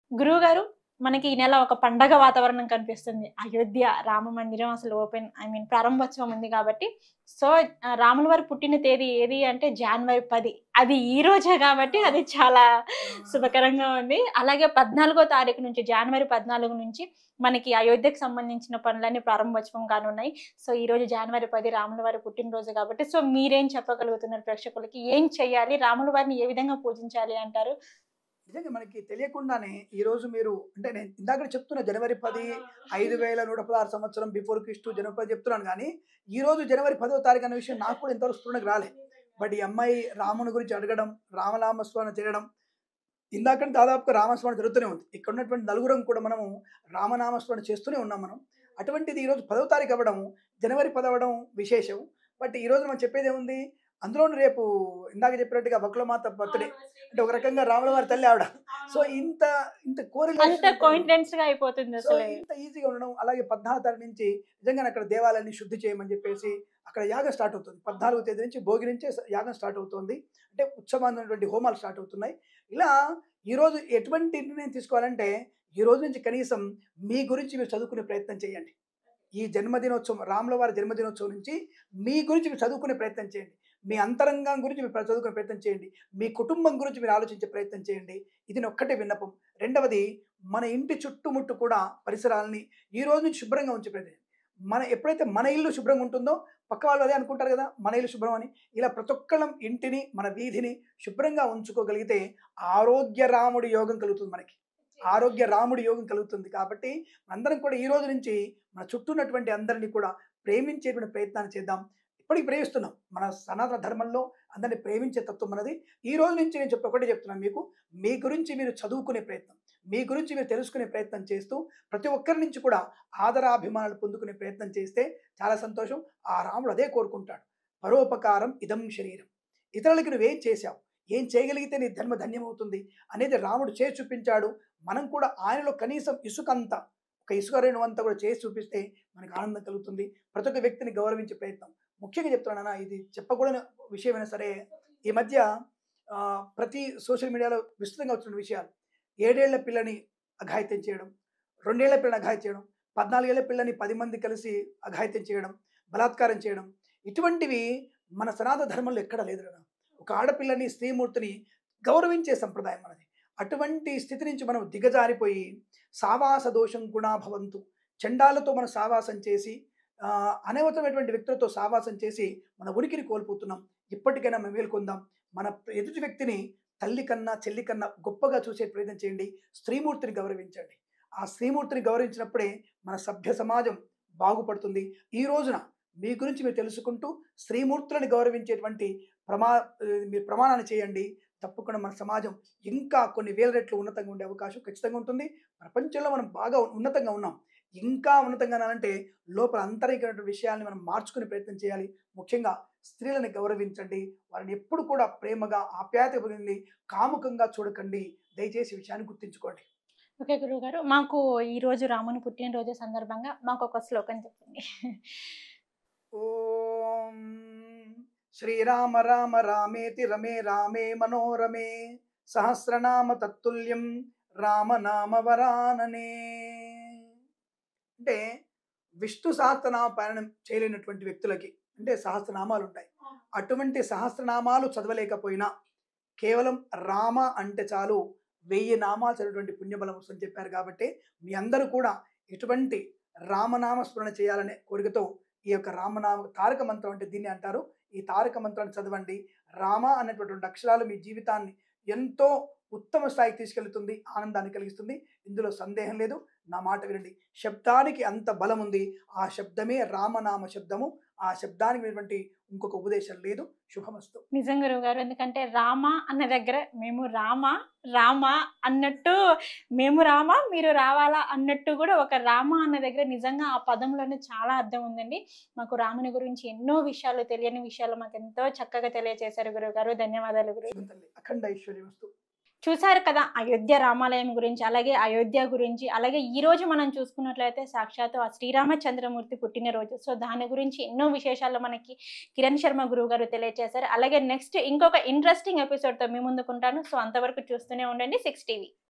గురువు గారు మనకి ఈ నెల ఒక పండగ వాతావరణం కనిపిస్తుంది అయోధ్య రామ మందిరం అసలు ఓపెన్ ఐ మీన్ ప్రారంభోత్సవం ఉంది కాబట్టి సో ఆ, రాముల వారి పుట్టిన తేదీ ఏది అంటే జనవరి పది అది ఈ రోజే కాబట్టి అది చాలా శుభకరంగా ఉంది అలాగే పద్నాలుగో తారీఖు నుంచి జనవరి పద్నాలుగు నుంచి మనకి అయోధ్యకు సంబంధించిన పనులన్నీ ప్రారంభోత్సవం కానున్నాయి సో ఈ రోజు జనవరి పది రాముల వారి పుట్టినరోజు కాబట్టి సో మీరేం చెప్పగలుగుతున్నారు ప్రేక్షకులకి ఏం చెయ్యాలి రాముల వారిని ఏ విధంగా పూజించాలి అంటారు నిజంగా మనకి తెలియకుండానే ఈ రోజు మీరు అంటే నేను ఇందాక చెప్తున్న జనవరి పది ఐదు వేల నూట పదహారు సంవత్సరం బిఫోర్ క్రిస్టు జనవరి పది చెప్తున్నాను కానీ ఈ రోజు జనవరి పదో తారీఖు అనే విషయం నాకు కూడా ఇంతవరకు స్ఫురణకు రాలే బట్ ఈ అమ్మాయి రాముని గురించి అడగడం రామనామస్మరణ చేయడం ఇందాక దాదాపుగా రామస్మరణ జరుగుతూనే ఉంది ఇక్కడ ఉన్నటువంటి నలుగురం కూడా మనము రామనామస్మరణ చేస్తూనే ఉన్నాం మనం అటువంటిది ఈరోజు పదో తారీఖు అవ్వడం జనవరి పది అవ్వడం విశేషం బట్ ఈ రోజు మనం చెప్పేది ఏముంది అందులో రేపు ఇందాక చెప్పినట్టుగా వకులమాత బర్త్డే అంటే ఒక రకంగా రాముల వారి తల్లి ఆవిడ సో ఇంత ఇంత అంత కోరిలేషన్ కోయిన్సిడెన్స్ గా అయిపోతుంది సో అసలు ఇంత ఈజీగా ఉండడం అలాగే పద్నాలుగు తారీఖు నుంచి నిజంగా అక్కడ దేవాలయాన్ని శుద్ధి చేయమని చెప్పేసి అక్కడ యాగం స్టార్ట్ అవుతుంది పద్నాలుగు తేదీ నుంచి భోగి నుంచే యాగం స్టార్ట్ అవుతుంది అంటే ఉత్సవమైనటువంటి హోమాలు స్టార్ట్ అవుతున్నాయి ఇలా ఈరోజు ఎటువంటి నిర్ణయం తీసుకోవాలంటే ఈ రోజు నుంచి కనీసం మీ గురించి మీరు చదువుకునే ప్రయత్నం చేయండి ఈ జన్మదినోత్సవం రాముల వారి జన్మదినోత్సవం నుంచి మీ గురించి మీరు చదువుకునే ప్రయత్నం చేయండి మీ అంతరంగం గురించి మీరు చదువుకునే ప్రయత్నం చేయండి మీ కుటుంబం గురించి మీరు ఆలోచించే ప్రయత్నం చేయండి ఇది ఒక్కటే విన్నపం రెండవది మన ఇంటి చుట్టుముట్టు కూడా పరిసరాలని ఈ రోజు నుంచి శుభ్రంగా ఉంచే ప్రయత్నం చేయండి. మన ఎప్పుడైతే మన ఇల్లు శుభ్రంగా ఉంటుందో పక్క వాళ్ళు అదే అనుకుంటారు కదా మన ఇల్లు శుభ్రం అని ఇలా ప్రతి ఒక్కళ్ళం ఇంటిని మన వీధిని శుభ్రంగా ఉంచుకోగలిగితే ఆరోగ్య రాముడి యోగం కలుగుతుంది మనకి ఆరోగ్య రాముడి యోగం కలుగుతుంది కాబట్టి అందరం కూడా ఈ రోజు నుంచి మన చుట్టూ ఉన్నటువంటి అందరినీ కూడా ప్రేమించేటువంటి ప్రయత్నాన్ని చేద్దాం ఇప్పటికి ప్రేమిస్తున్నాం మన సనాతన ధర్మంలో అందరినీ ప్రేమించే తత్వం మనది ఈ రోజు నుంచి నేను చెప్పి ఒకటే చెప్తున్నాను మీకు మీ గురించి మీరు చదువుకునే ప్రయత్నం మీ గురించి మీరు తెలుసుకునే ప్రయత్నం చేస్తూ ప్రతి ఒక్కరి నుంచి కూడా ఆదరాభిమానాలు పొందుకునే ప్రయత్నం చేస్తే చాలా సంతోషం ఆ రాముడు అదే కోరుకుంటాడు పరోపకారం ఇదం శరీరం ఇతరులకి నువ్వేం చేశావు ఏం చేయగలిగితే నీ ధర్మ ధన్యమవుతుంది అనేది రాముడు చేసి చూపించాడు మనం కూడా ఆయనలో కనీసం ఇసుకంత ఒక ఇసుక రేణు అంతా కూడా చేసి చూపిస్తే మనకు ఆనందం కలుగుతుంది ప్రతి ఒక్క వ్యక్తిని గౌరవించే ప్రయత్నం ముఖ్యంగా చెప్తున్నానా ఇది చెప్పకూడని విషయమైనా సరే ఈ మధ్య ఆ, ప్రతి సోషల్ మీడియాలో విస్తృతంగా వచ్చిన విషయాలు ఏడేళ్ల పిల్లని అఘాయిత్యం చేయడం రెండేళ్ల పిల్లని అఘాయిత్యం చేయడం పద్నాలుగేళ్ల పిల్లని పది మంది కలిసి అఘాయిత్యం చేయడం బలాత్కారం చేయడం ఇటువంటివి మన సనాతన ధర్మంలో ఎక్కడ లేదు కదా ఒక ఆడపిల్లని స్త్రీమూర్తిని గౌరవించే సంప్రదాయం మనది అటువంటి స్థితి నుంచి మనం దిగజారిపోయి సావాస దోషం గుణా భవంతు చండాలతో మనం సావాసం చేసి ఆ, అనవసరమైనటువంటి వ్యక్తులతో సావాసం చేసి మన ఉనికిని కోల్పోతున్నాం ఇప్పటికైనా మేము మేల్కొందాం మన ఎదుటి వ్యక్తిని తల్లి కన్నా చెల్లి కన్నా గొప్పగా చూసే ప్రయత్నం చేయండి స్త్రీమూర్తిని గౌరవించండి ఆ స్త్రీమూర్తిని గౌరవించినప్పుడే మన సభ్య సమాజం బాగుపడుతుంది ఈ రోజున మీ గురించి మీరు తెలుసుకుంటూ స్త్రీమూర్తులను గౌరవించేటువంటి ప్రమా మీరు ప్రమాణాన్ని చేయండి తప్పకుండా మన సమాజం ఇంకా కొన్ని వేల రెట్లు ఉన్నతంగా ఉండే అవకాశం ఖచ్చితంగా ఉంటుంది ప్రపంచంలో మనం బాగా ఉన్నతంగా ఉన్నాం ఇంకా ఉన్నతంగా అంటే లోపల అంతరికమైనటువంటి విషయాల్ని మనం మార్చుకునే ప్రయత్నం చేయాలి ముఖ్యంగా స్త్రీలను గౌరవించండి వారిని ఎప్పుడు కూడా ప్రేమగా ఆప్యాయత పొంది కాముకంగా చూడకండి దయచేసి ఈ విషయాన్ని గుర్తుంచుకోండి ఓకే గురువు గారు మాకు ఈ రోజు రాముని పుట్టినరోజు సందర్భంగా మాకు ఒక శ్లోకం చెప్పండి ఓం శ్రీరామ రామ రామేతి రమే రామే మనోరమే సహస్రనామ తత్తుల్యం రామనామ వరాననే అంటే విష్ణు సహస్రనామ పారాయణం చేయలేనటువంటి వ్యక్తులకి అంటే సహస్రనామాలు ఉంటాయి అటువంటి సహస్రనామాలు చదవలేకపోయినా కేవలం రామ అంటే చాలు వెయ్యి నామాలు చదివేటువంటి పుణ్యబలం వస్తుందని చెప్పారు కాబట్టి మీ అందరూ కూడా ఎటువంటి రామనామ స్మరణ చేయాలనే కోరికతో ఈ యొక్క రామనామ తారక మంత్రం అంటే దీన్ని అంటారు ఈ తారక మంత్రాన్ని చదవండి రామ అనేటువంటి అక్షరాలు మీ జీవితాన్ని ఎంతో ఉత్తమ స్థాయికి తీసుకెళ్తుంది ఆనందాన్ని కలిగిస్తుంది ఇందులో సందేహం లేదు నా మాట వినండి శబ్దానికి అంత బలం ఉంది ఆ శబ్దమే రామనామ శబ్దము ఆ శబ్దానికి ఉన్నటువంటి ఇంకొక ఉపదేశం లేదు శుభమస్తు నిజం గురువు గారు ఎందుకంటే రామ అన్న దగ్గర మేము రామ రామ అన్నట్టు మేము రామ మీరు రావాలా అన్నట్టు కూడా ఒక రామ అన్న దగ్గర నిజంగా ఆ పదంలోనే చాలా అర్థం ఉందండి మాకు రాముని గురించి ఎన్నో విషయాలు తెలియని విషయాలు మాకు ఎంతో చక్కగా తెలియజేశారు గురువు గారు ధన్యవాదాలు గురు శివం తల్లి అఖండ ఐశ్వర్యమస్తు చూసారు కదా అయోధ్య రామాలయం గురించి అలాగే అయోధ్య గురించి అలాగే ఈ రోజు మనం చూసుకున్నట్లయితే సాక్షాత్తు ఆ శ్రీరామచంద్రమూర్తి పుట్టినరోజు సో దాని గురించి ఎన్నో విశేషాలు మనకి కిరణ్ శర్మ గురువు గారు తెలియజేశారు అలాగే నెక్స్ట్ ఇంకొక ఇంట్రెస్టింగ్ ఎపిసోడ్తో మీ ముందుకుంటాను సో అంతవరకు చూస్తూనే ఉండండి సిక్స్ టీవీ